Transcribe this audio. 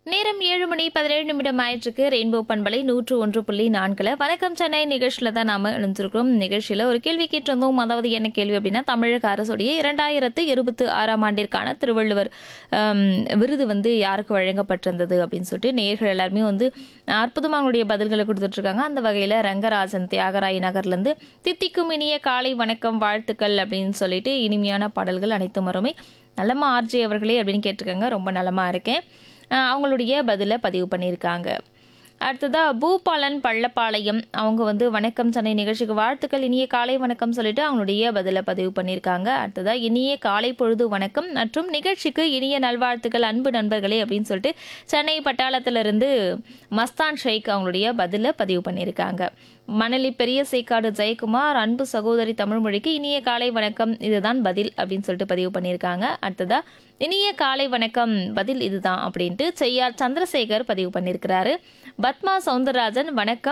நேரம் ஏழு மணி பதினேழு நிமிடம் ஆயிற்றுக்கு ரெயின்போ பண்பலை நூற்று ஒன்று புள்ளி நான்குல வணக்கம் சென்னை நிகழ்ச்சியில தான் நாம இணைஞ்சிருக்கிறோம் நிகழ்ச்சியில ஒரு கேள்வி கேட்டிருந்தோம் அதாவது என்ன கேள்வி அப்படின்னா தமிழக அரசுடைய இரண்டாயிரத்து இருபத்தி ஆறாம் ஆண்டிற்கான திருவள்ளுவர் ஆம், விருது வந்து யாருக்கு வழங்கப்பட்டிருந்தது அப்படின்னு சொல்லிட்டு நேர்கள் எல்லாருமே வந்து அற்புதமாக அவங்களுடைய பதில்களை கொடுத்துட்டு இருக்காங்க அந்த வகையில ரங்கராஜன் தியாகராய நகர்லேருந்து தித்திக்கும் இனிய காலை வணக்கம் வாழ்த்துக்கள் அப்படின்னு சொல்லிட்டு இனிமையான பாடல்கள் அனைத்தும் வருமே நலமா ஆர்ஜி அவர்களே அப்படின்னு கேட்டிருக்காங்க ரொம்ப நலமா இருக்கேன் அஹ் அவங்களுடைய பதிலை பதிவு பண்ணியிருக்காங்க அடுத்ததா பூபாலன் பள்ளப்பாளையம் அவங்க வந்து வணக்கம் சென்னை நிகழ்ச்சிக்கு வாழ்த்துக்கள் இனிய காலை வணக்கம் சொல்லிட்டு அவங்களுடைய பதிலை பதிவு பண்ணியிருக்காங்க அடுத்ததா இனிய காலை பொழுது வணக்கம் மற்றும் நிகழ்ச்சிக்கு இனிய நல்வாழ்த்துக்கள் அன்பு நண்பர்களே அப்படின்னு சொல்லிட்டு சென்னை பட்டாளத்திலிருந்து மஸ்தான் ஷேக் அவங்களுடைய பதிலை பதிவு பண்ணியிருக்காங்க மணலி பெரிய சேக்காடு ஜெயக்குமார் அன்பு சகோதரி தமிழ்மொழிக்கு இனிய காலை வணக்கம் இதுதான் பதில் அப்படின்னு சொல்லிட்டு பதிவு பண்ணியிருக்காங்க அடுத்ததா இனிய காலை வணக்கம் பதில் இதுதான் அப்படின்ட்டு செய்யார் சந்திரசேகர் பதிவு பண்ணியிருக்கிறாரு பத்மா சவுந்தரராஜன் வணக்கம்